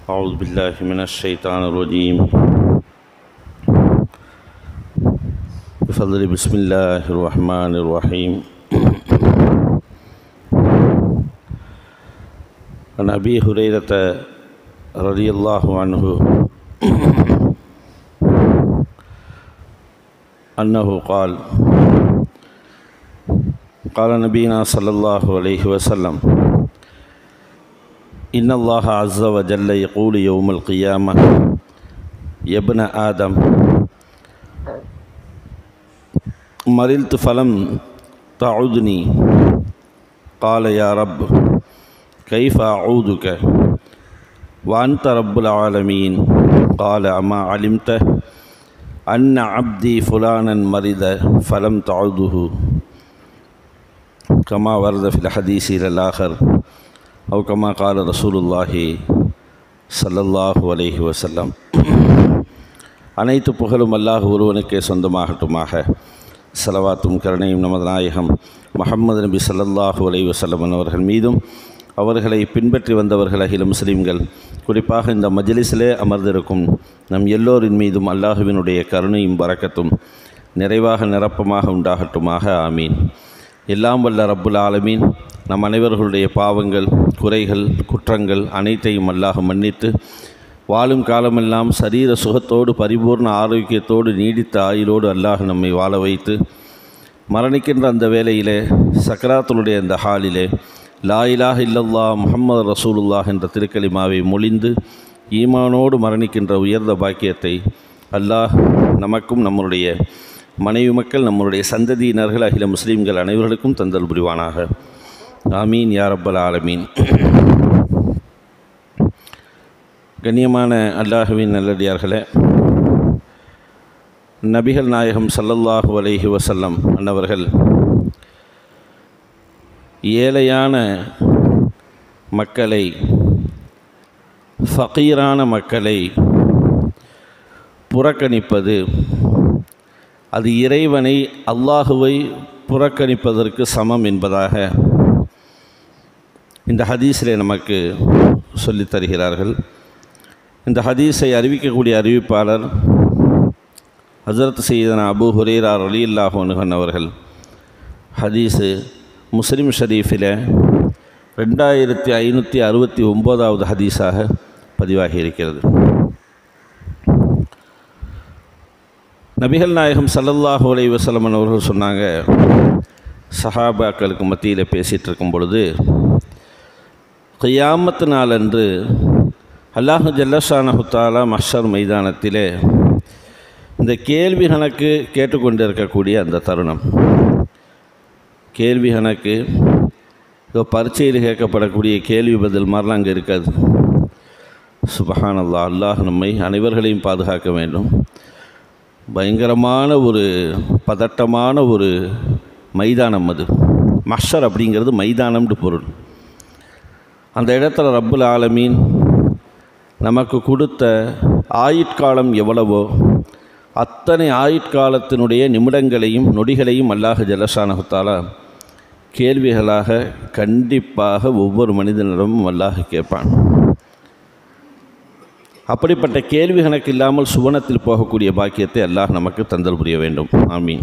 أعوذ بالله من الشيطان الرجيم بفضل بسم الله الرحمن الرحيم عن أبي هريرة رضي الله عنه أنه قال قال نبينا صلى الله عليه وسلم إن الله عز وجل يقول يوم القيامة يا ابن آدم مرلت فلم تعدني قال يا رب كيف أعودك وأنت رب العالمين قال أما علمت أن عبدي فلانا مرض فلم تعده كما ورد في الحديث إلى الآخر أو كما قال رسول الله சல்லல்லாஹு அலைஹி வசல்லம் அனைத்து புகழும் அல்லாஹ் ஒருவனுக்கே சொந்தமாகட்டுமாக செலவாத்தும் கருணையும் நமது நாயகம் முஹம்மது நபி சல்லல்லாஹு அலைஹி வசல்லம் அவர்கள் மீதும் அவர்களை பின்பற்றி வந்தவர்கள் அகில முஸ்லீம்கள் குறிப்பாக இந்த மஜ்லிஸிலே அமர்ந்திருக்கும் நம் எல்லோரின் மீதும் அல்லாஹுவினுடைய கருணையும் பறக்கத்தும் நிறைவாக நிரப்பமாக உண்டாகட்டுமாக ஆமீன் எல்லாம் வல்ல ரப்புல் ஆலமீன் நம் அனைவர்களுடைய பாவங்கள் குறைகள் குற்றங்கள் அனைத்தையும் அல்லாஹ் மன்னித்து வாழும் காலமெல்லாம் சரீர சுகத்தோடு பரிபூர்ண ஆரோக்கியத்தோடு நீடித்த ஆயுளோடு அல்லாஹ் நம்மை வாழ வைத்து மரணிக்கின்ற அந்த வேளையிலே சக்கராத்துடைய அந்த ஹாலிலே லா இலாஹ இல்லல்லா முஹம்மது ரசூலுல்லாஹ் என்ற திருக்கலிமாவை மொழிந்து ஈமானோடு மரணிக்கின்ற உயர்ந்த பாக்கியத்தை அல்லாஹ் நமக்கும் நம்முடைய மனைவி மக்கள் நம்முடைய சந்ததியினர்கள் அகில முஸ்லீம்கள் அனைவர்களுக்கும் தந்தல் புரிவானாக ஆமீன் யா ரப்பல் ஆலமீன் கண்ணியமான அல்லாஹுவின் நல்லடியார்களே நபிகள் நாயகம் சல்லல்லாஹு அலைஹி வசல்லம் அன்னவர்கள் ஏழையான மக்களை ஃபகீரான மக்களை புறக்கணிப்பது அது இறைவனை அல்லாஹுவை புறக்கணிப்பதற்கு சமம் என்பதாக இந்த ஹதீஸிலே நமக்கு சொல்லித் தருகிறார்கள் இந்த ஹதீஸை அறிவிக்கக்கூடிய அறிவிப்பாளர் ஹசரத் செய்தன அபு ஹுரேரார் அலி அல்லாஹோனுகன் அவர்கள் ஹதீஸு முஸ்லிம் ஷரீஃபில் ரெண்டாயிரத்தி ஐநூற்றி அறுபத்தி ஒம்போதாவது ஹதீஸாக பதிவாகி இருக்கிறது நபிகள் நாயகம் சல்லல்லாஹு அலை வசலமன் அவர்கள் சொன்னாங்க சஹாபாக்களுக்கு மத்தியில் பேசிகிட்டு இருக்கும் பொழுது கையாமத்து நாளன்று அல்லாஹு ஜல்லஷானஹுத்தாலா மஷர் மைதானத்திலே இந்த கேள்வி கணக்கு கேட்டுக்கொண்டு இருக்கக்கூடிய அந்த தருணம் கேள்வி கணக்கு இப்போ பரீட்சையில் கேட்கப்படக்கூடிய கேள்வி பதில் மாதிரிலாம் அங்கே இருக்காது சுபஹான் அல்லா அல்லாஹ் நம்மை அனைவர்களையும் பாதுகாக்க வேண்டும் பயங்கரமான ஒரு பதட்டமான ஒரு மைதானம் அது மஷர் அப்படிங்கிறது மைதானம்னு பொருள் அந்த இடத்துல ரப்புல் ஆலமீன் நமக்கு கொடுத்த ஆயுட்காலம் எவ்வளவோ அத்தனை ஆயுட்காலத்தினுடைய நிமிடங்களையும் நொடிகளையும் அல்லாஹ் ஜலசானகத்தாலா கேள்விகளாக கண்டிப்பாக ஒவ்வொரு மனிதனிடமும் அல்லாஹ் கேட்பான் அப்படிப்பட்ட கேள்வி கணக்கு இல்லாமல் சுவனத்தில் போகக்கூடிய பாக்கியத்தை அல்லாஹ் நமக்கு தந்தல் புரிய வேண்டும் ஆமீன்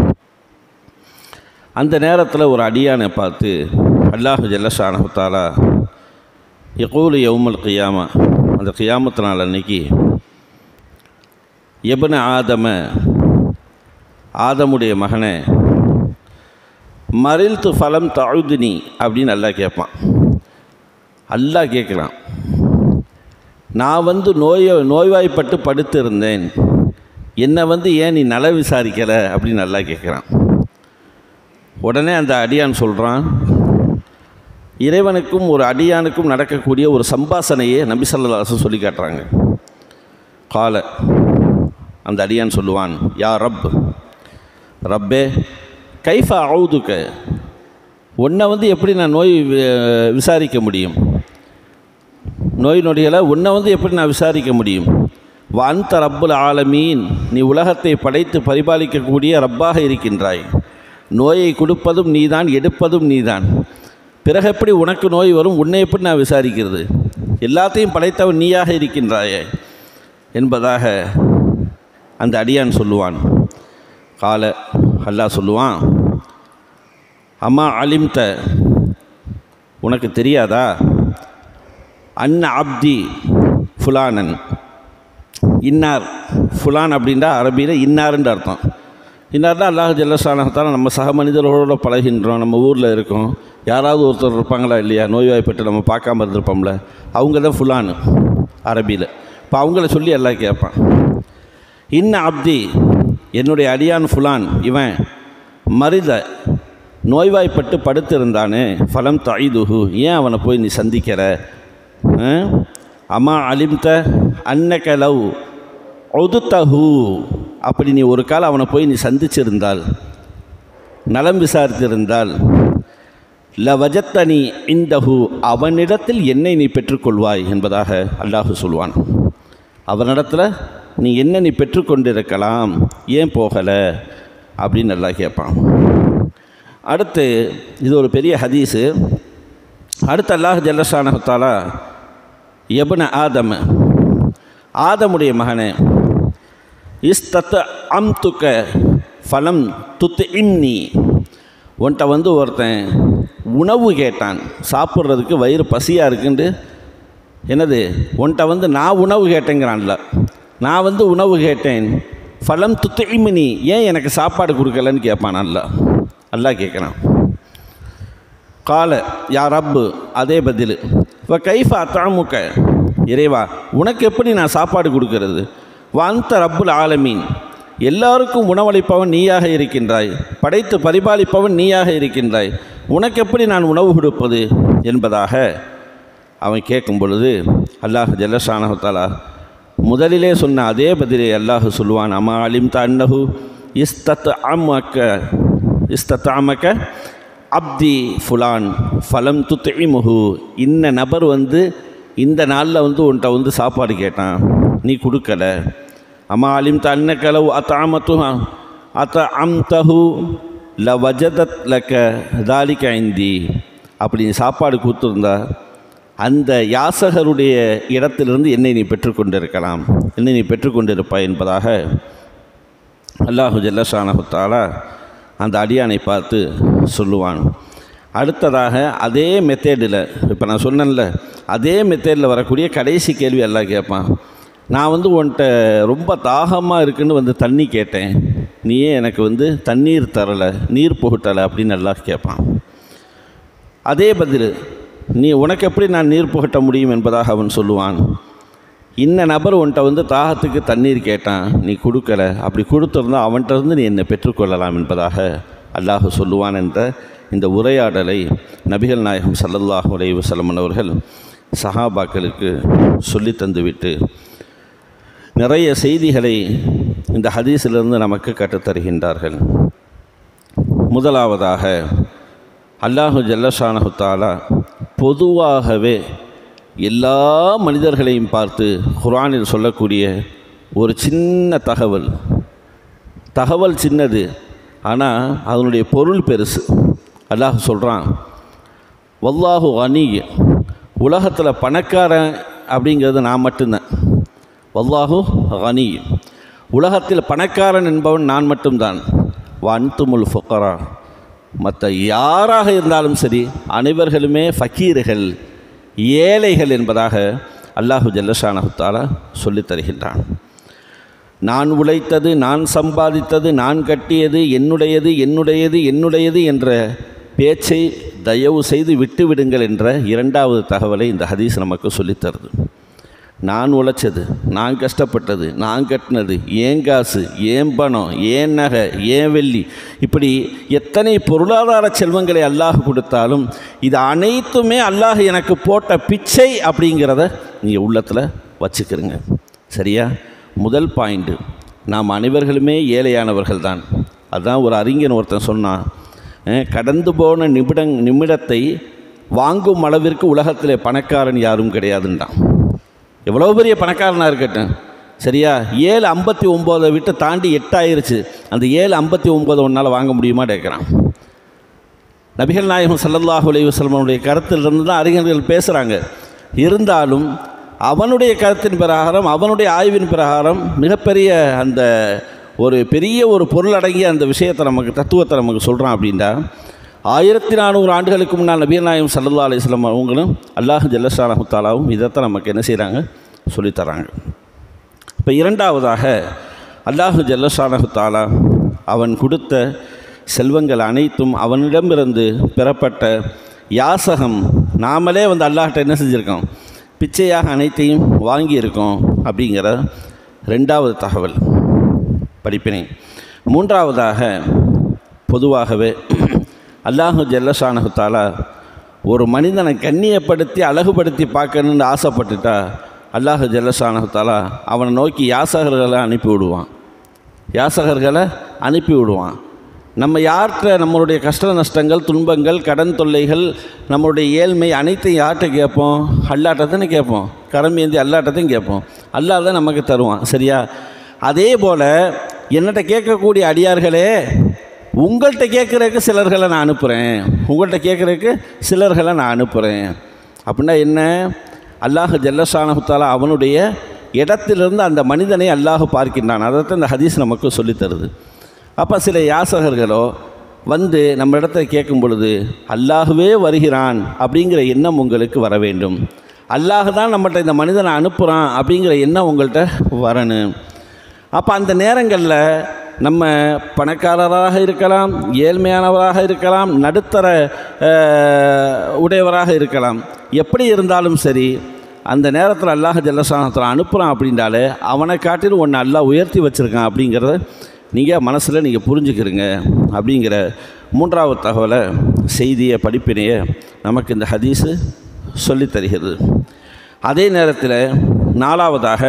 அந்த நேரத்தில் ஒரு அடியானை பார்த்து அல்லாஹு ஜல்லஷானஹத்தாலா யகூலு யவுமல் கியாமா அந்த கியாமத்து நாள் அன்னைக்கு எபன ஆதம ஆதமுடைய மகனை மறில்து ஃபலம் தழுதுனி அப்படின்னு அல்லாஹ் கேட்பான் அல்லாஹ் கேட்குறான் நான் வந்து நோயை நோய்வாய்ப்பட்டு படுத்து இருந்தேன் என்னை வந்து ஏன் நீ நல விசாரிக்கலை அப்படின்னு நல்லா கேட்குறான் உடனே அந்த அடியான் சொல்கிறான் இறைவனுக்கும் ஒரு அடியானுக்கும் நடக்கக்கூடிய ஒரு சம்பாசனையை நபி சொல்லாசம் சொல்லி காட்டுறாங்க கால அந்த அடியான் சொல்லுவான் யா ரப் ரப்பே கைஃபா அவுதுக்க உன்னை வந்து எப்படி நான் நோய் விசாரிக்க முடியும் நோய் நொடிகளை உன்னை வந்து எப்படி நான் விசாரிக்க முடியும் வந்த ரப்புல் ஆலமீன் நீ உலகத்தை படைத்து பரிபாலிக்கக்கூடிய ரப்பாக இருக்கின்றாய் நோயை கொடுப்பதும் நீதான் எடுப்பதும் நீதான் பிறகு எப்படி உனக்கு நோய் வரும் உன்னை எப்படி நான் விசாரிக்கிறது எல்லாத்தையும் படைத்தவன் நீயாக இருக்கின்றாயே என்பதாக அந்த அடியான் சொல்லுவான் கால அல்லாஹ் சொல்லுவான் அம்மா அலிம்த உனக்கு தெரியாதா அன்ன அப்தி ஃபுலானன் இன்னார் ஃபுலான் அப்படின்றா அரபியில் இன்னாருன்ற அர்த்தம் இன்னார்னா அல்லாஹ் ஜல்லசானத்தால் நம்ம சக மனிதர்களோட பழகின்றோம் நம்ம ஊரில் இருக்கோம் யாராவது ஒருத்தர் இருப்பாங்களா இல்லையா நோய்வாய்ப்பட்டு நம்ம பார்க்காம இருந்திருப்போம்ல அவங்க தான் ஃபுலானு அரபியில் இப்போ அவங்கள சொல்லி எல்லாம் கேட்பான் இன்ன அப்தி என்னுடைய அடியான் ஃபுலான் இவன் மரித நோய்வாய்ப்பட்டு படுத்திருந்தானே ஃபலம் தாய்துஹு ஏன் அவனை போய் நீ சந்திக்கிற ஆ? அம்மா அலிம்த அன்னக லவ் ஒதுத்தஹு அப்படி நீ ஒரு கால் அவனை போய் நீ சந்திச்சிருந்தால் நலம் விசாரித்திருந்தால் ல வஜத்தனி இந்தஹு அவனிடத்தில் என்னை நீ பெற்றுக்கொள்வாய் என்பதாக அல்லாஹு சொல்வான் அவனிடத்தில் நீ என்ன நீ பெற்றுக்கொண்டிருக்கலாம் ஏன் போகலை அப்படின்னு நல்லா கேட்பான் அடுத்து இது ஒரு பெரிய ஹதீஸு அடுத்து அல்லாஹ் ஜல்லஷானஹத்தாலா எபன ஆதம ஆதமுடைய மகனே இஸ்தத் அம் துக்க ஃபலம் துத்து இம்னி உன்கிட்ட வந்து ஒருத்தன் உணவு கேட்டான் சாப்பிட்றதுக்கு வயிறு பசியாக இருக்குன்ட்டு என்னது உன்கிட்ட வந்து நான் உணவு கேட்டேங்கிறான்ல நான் வந்து உணவு கேட்டேன் ஃபலம் துத்து இம்னி ஏன் எனக்கு சாப்பாடு கொடுக்கலன்னு கேட்பான் அல்ல அல்லாஹ் கேட்குறான் கால யா ரப்பு அதே பதில் இப்போ கைஃபா தாமுக்க இறைவா உனக்கு எப்படி நான் சாப்பாடு கொடுக்கறது வந்த ரப்புல் ஆலமீன் எல்லாருக்கும் உணவளிப்பவன் நீயாக இருக்கின்றாய் படைத்து பரிபாலிப்பவன் நீயாக இருக்கின்றாய் உனக்கு எப்படி நான் உணவு கொடுப்பது என்பதாக அவன் கேட்கும் பொழுது அல்லாஹ் ஜல்லஷானஹாலா முதலிலே சொன்ன அதே பதிலை அல்லாஹ் சொல்லுவான் அம்மா அலிம் தன்னஹு இஸ்தத் அம்மக்க இஸ்தத் அமக்க அப்தி ஃபுலான் ஃபலம் துத்திமுஹு இந்த நபர் வந்து இந்த நாளில் வந்து உன்கிட்ட வந்து சாப்பாடு கேட்டான் நீ கொடுக்கல அம்மா அலிம் தன்ன கலவு அத்த அமத்து அத்த அம் தஹு ல வஜதத் லக்க தாலிக்க ஐந்தி அப்படி நீ சாப்பாடு கொடுத்துருந்தா அந்த யாசகருடைய இடத்திலிருந்து என்னை நீ பெற்றுக்கொண்டிருக்கலாம் என்னை நீ பெற்றுக்கொண்டிருப்பாய் என்பதாக அல்லாஹு ஜல்லஷானஹுத்தாலா அந்த அடியானை பார்த்து சொல்லுவான் அடுத்ததாக அதே மெத்தேடில் இப்போ நான் சொன்னேன்ல அதே மெத்தேடில் வரக்கூடிய கடைசி கேள்வி எல்லாம் கேட்பான் நான் வந்து உன்கிட்ட ரொம்ப தாகமாக இருக்குன்னு வந்து தண்ணி கேட்டேன் நீயே எனக்கு வந்து தண்ணீர் தரலை நீர் புகட்டலை அப்படின்னு எல்லாம் கேட்பான் அதே பதில் நீ உனக்கு எப்படி நான் நீர் புகட்ட முடியும் என்பதாக அவன் சொல்லுவான் இன்ன நபர் உன்கிட்ட வந்து தாகத்துக்கு தண்ணீர் கேட்டான் நீ கொடுக்கல அப்படி கொடுத்துருந்தா அவன்கிட்ட இருந்து நீ என்னை பெற்றுக்கொள்ளலாம் என்பதாக அல்லாஹ் சொல்லுவான் என்ற இந்த உரையாடலை நபிகள் நாயகம் ஸல்லல்லாஹு அலைஹி வஸல்லம் அவர்கள் சஹாபாக்களுக்கு சொல்லி தந்துவிட்டு நிறைய செய்திகளை இந்த ஹதீஸிலிருந்து நமக்கு கற்றுத்தருகின்றார்கள் முதலாவதாக அல்லாஹு ஜல்லஷானஹு தாலா பொதுவாகவே எல்லா மனிதர்களையும் பார்த்து குர்ஆனில் சொல்லக்கூடிய ஒரு சின்ன தகவல் தகவல் சின்னது ஆனால் அதனுடைய பொருள் பெருசு அல்லாஹ் சொல்கிறான் வல்லாஹு அனி உலகத்தில் பணக்காரன் அப்படிங்கிறது நான் மட்டும்தான் வல்லாஹு அனி உலகத்தில் பணக்காரன் என்பவன் நான் மட்டும்தான் வன்துமுல் ஃபுக்கரா மற்ற யாராக இருந்தாலும் சரி அனைவர்களுமே ஃபக்கீர்கள் ஏழைகள் என்பதாக அல்லாஹு ஜல்லஷானஹுத்தாலா சொல்லித் தருகின்றான் நான் உழைத்தது நான் சம்பாதித்தது நான் கட்டியது என்னுடையது என்னுடையது என்னுடையது என்ற பேச்சை தயவு செய்து விட்டு விடுங்கள் என்ற இரண்டாவது தகவலை இந்த ஹதீஸ் நமக்கு சொல்லித் தருது நான் உழைச்சது நான் கஷ்டப்பட்டது நான் கட்டினது ஏன் காசு ஏன் பணம் ஏன் நகை ஏன் வெள்ளி இப்படி எத்தனை பொருளாதார செல்வங்களை அல்லாஹ் கொடுத்தாலும் இது அனைத்துமே அல்லாஹ் எனக்கு போட்ட பிச்சை அப்படிங்கிறத நீங்கள் உள்ளத்தில் வச்சுக்கிறங்க சரியா முதல் பாயிண்ட்டு நாம் அனைவர்களுமே ஏழையானவர்கள் தான் அதுதான் ஒரு அறிஞன் ஒருத்தன் சொன்னான் அஹ், கடந்து போன நிமிடங் நிமிடத்தை வாங்கும் அளவிற்கு உலகத்திலே பணக்காரன் யாரும் கிடையாதுன்றான் எவ்வளோ பெரிய பணக்காரனாக இருக்கட்டும் சரியா ஏழு ஐம்பத்தி ஒம்போதை விட்டு தாண்டி எட்டாயிருச்சு அந்த ஏழு ஐம்பத்தி ஒம்போதை உன்னால் வாங்க முடியுமா கேட்குறான் நபிகள் நாயகம் ஸல்லல்லாஹு அலைஹி வஸல்லமுடைய கருத்திலிருந்து தான் அறிஞர்கள் பேசுகிறாங்க இருந்தாலும் அவனுடைய கருத்தின் பிரகாரம் அவனுடைய ஆய்வின் பிரகாரம் மிகப்பெரிய அந்த ஒரு பெரிய ஒரு பொருள் அடங்கிய அந்த விஷயத்தை நமக்கு தத்துவத்தை நமக்கு சொல்கிறான் அப்படின்னா ஆயிரத்தி நானூறு ஆண்டுகளுக்கு முன்னால் நபீர் நாயம் சல்லா அலிஸ்லாம் அவங்களும் அல்லாஹ் ஜல்லஷானஹு தாலாவும் இதைத்தான் நமக்கு என்ன செய்கிறாங்க சொல்லித்தராங்க இப்போ இரண்டாவதாக அல்லாஹு ஜல்லஷானஹு தாலா அவன் கொடுத்த செல்வங்கள் அனைத்தும் அவனிடமிருந்து பெறப்பட்ட யாசகம் நாமளே வந்து அல்லாஹ்ட்ட என்ன செஞ்சுருக்கோம் பிச்சையாக அனைத்தையும் வாங்கியிருக்கோம் அப்படிங்கிற ரெண்டாவது தகவல் படிப்பினை மூன்றாவதாக பொதுவாகவே அல்லாஹு ஜல்லஷானஹு தாலா ஒரு மனிதனை கண்ணியப்படுத்தி அழகுபடுத்தி பார்க்கணுன்னு ஆசைப்பட்டுட்டா அல்லாஹு ஜல்லஷானஹு தாலா அவனை நோக்கி யாசகர்களை அனுப்பி விடுவான் யாசகர்களை அனுப்பி விடுவான் நம்ம யார்கிட்ட நம்மளுடைய கஷ்ட நஷ்டங்கள் துன்பங்கள் கடன் தொல்லைகள் நம்மளுடைய ஏழ்மை அனைத்தையும் யார்கிட்ட கேட்போம் அல்லாட்ட தானே கேட்போம் கரமேந்தி அல்லாட்டத்தையும் கேட்போம் அல்லா தான் நமக்கு தருவான் சரியா அதே போல் என்னட்ட கேட்கக்கூடிய அடியார்களே உங்கள்கிட்ட கேட்குறதுக்கு சிலர்களை நான் அனுப்புகிறேன் உங்கள்கிட்ட கேட்குறதுக்கு சிலர்களை நான் அனுப்புகிறேன் அப்படின்னா என்ன அல்லாஹ் ஜல்லஷானஹுத்தாலா அவனுடைய இடத்திலிருந்து அந்த மனிதனை அல்லாஹ் பார்க்கின்றான் அதைத்தான் இந்த ஹதீஸ் நமக்கு சொல்லித் தருது அப்போ சில யாசகர்களோ வந்து நம்ம இடத்துல கேட்கும் பொழுது அல்லாஹுவே வருகிறான் அப்படிங்கிற எண்ணம் உங்களுக்கு வர வேண்டும் அல்லாஹ் தான் நம்மகிட்ட இந்த மனிதனை அனுப்புகிறான் அப்படிங்கிற எண்ணம் உங்கள்கிட்ட வரணும் அப்போ அந்த நேரங்களில் நம்ம பணக்காரராக இருக்கலாம் ஏழ்மையானவராக இருக்கலாம் நடுத்தர அஹ், உடையவராக இருக்கலாம் எப்படி இருந்தாலும் சரி அந்த நேரத்தில் அல்லாஹ் ஜல்லசானத்தில் அனுப்புகிறான் அப்படின்றாலே அவனை காட்டிலும் ஒன்று அல்லாஹ் உயர்த்தி வச்சுருக்கான் அப்படிங்கிறத நீங்கள் மனசில் நீங்கள் புரிஞ்சுக்கிறீங்க அப்படிங்கிற மூன்றாவது தகவலை செய்தியை படிப்பினையை நமக்கு இந்த ஹதீஸு சொல்லித் தருகிறது அதே நேரத்தில் நாலாவதாக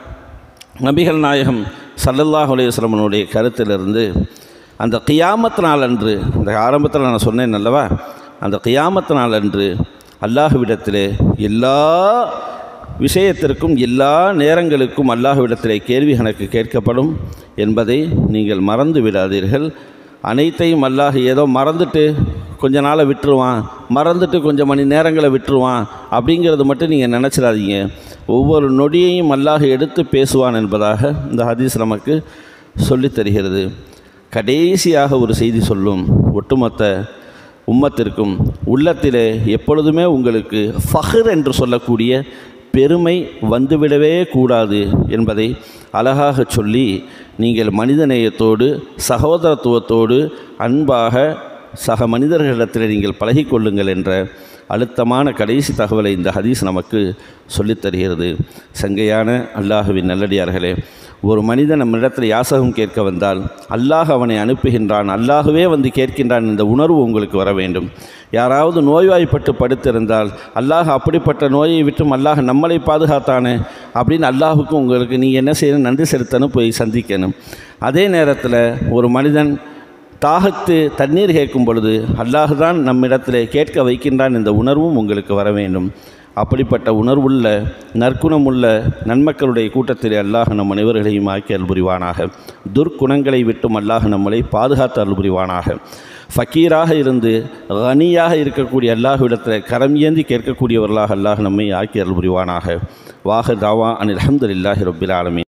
நபிகள் நாயகம் சல்லல்லாஹு அலைஹி வஸல்லமனுடைய கருத்திலிருந்து அந்த கியாமத் நாள் அன்று இந்த ஆரம்பத்தில் நான் சொன்னேன் அல்லவா அந்த கியாமத் நாள் அன்று அல்லாஹுவிடத்திலே எல்லா விஷயத்திற்கும் எல்லா நேரங்களுக்கும் அல்லாஹுவிடத்திலே கேள்வி கணக்கு கேட்கப்படும் என்பதை நீங்கள் மறந்து விடாதீர்கள் அனைத்தையும் அல்லாஹ் ஏதோ மறந்துட்டு கொஞ்ச நாளை விட்டுருவான் மறந்துட்டு கொஞ்சம் மணி நேரங்களை விட்டுருவான் அப்படிங்கிறது மட்டும் நீங்கள் நினச்சிடாதீங்க ஒவ்வொரு நொடியையும் அல்லாஹ் எடுத்து பேசுவான் என்பதாக இந்த ஹதீஸ் நமக்கு சொல்லித் தருகிறது கடைசியாக ஒரு செய்தி சொல்லும் ஒட்டுமொத்த உம்மத்திற்கும் உள்ளத்திலே எப்பொழுதுமே உங்களுக்கு ஃபஹர் என்று சொல்லக்கூடிய பெருமை வந்துவிடவே கூடாது என்பதை அழகாக சொல்லி நீங்கள் மனிதநேயத்தோடு சகோதரத்துவத்தோடு அன்பாக சக மனிதர்களிடத்தில் நீங்கள் பழகிக்கொள்ளுங்கள் என்ற அழுத்தமான கடைசி தகவலை இந்த ஹதீஸ் நமக்கு சொல்லித் தருகிறது சங்கையான அல்லாஹுவின் நல்லடியார்களே ஒரு மனிதன் நம்மிடத்தில் யாசகம் கேட்க வந்தால் அல்லாஹ் அவனை அனுப்புகின்றான் அல்லாஹுவே வந்து கேட்கின்றான் இந்த உணர்வு உங்களுக்கு வர வேண்டும் யாராவது நோய்வாய்ப்பட்டு படுத்திருந்தால் அல்லாஹ் அப்படிப்பட்ட நோயை விட்டும் அல்லாஹ் நம்மளை பாதுகாத்தானே அப்படின்னு அல்லாஹுக்கும் உங்களுக்கு நீ என்ன செய்யணும் நன்றி செலுத்தணும் போய் சந்திக்கணும் அதே நேரத்தில் ஒரு மனிதன் தாகத்து தண்ணீர் கேட்கும் பொழுது அல்லாஹ் தான் நம்மிடத்தில் கேட்க வைக்கின்றான் இந்த உணர்வும் உங்களுக்கு வர வேண்டும் அப்படிப்பட்ட உணர்வுள்ள நற்குணமுள்ள நன்மக்களுடைய கூட்டத்தில் அல்லாஹ் நம் அனைவர்களையும் ஆக்கி அருள் புரிவானாக துர்க்குணங்களை விட்டும் அல்லாஹ் நம்மளை பாதுகாத்து அருள் புரிவானாக ஃபக்கீராக இருந்து கனியாக இருக்கக்கூடிய அல்லாஹ்விடத்தில் கரம் ஏந்தி கேட்கக்கூடியவர்களாக அல்லாஹ் நம்மை ஆக்கி அருள் புரிவானாக வாஹ தாவா அனில் அஹமதுல்லாஹி ரபில் ஆலமீன்